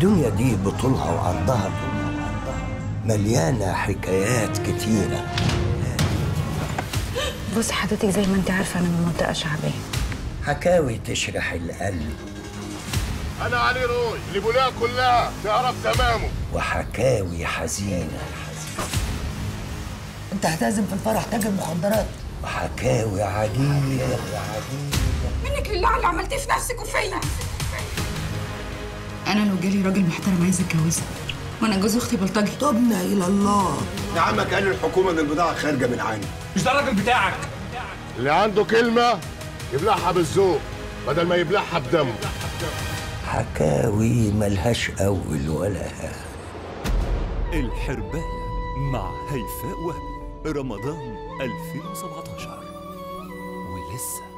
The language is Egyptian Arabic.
الدنيا دي بطولها وعرضها مليانة حكايات كتيرة بص حضرتك زي ما انت عارفه انا من منطقه شعبيه حكاوي تشرح القلب انا علي روي اللي بولاها كلها تعرف تمامه وحكاوي حزينة انت هتعزم في الفرح تاجر مخدرات وحكاوي عجيبة منك لله على اللي عملتيه في نفسك وفيا انا لو جالي راجل محترم عايز اتجوزه وانا جوز اختي بلطجي تبنا الى الله يا عمك قال الحكومه ان البضاعه خارجه من عندي مش ده الراجل بتاعك اللي عنده كلمه يبلعها بالذوق بدل ما يبلعها بدمه حكاوي ملهاش أول ولا آخر الحرباية مع هيفاء وهبي رمضان 2017 ولسه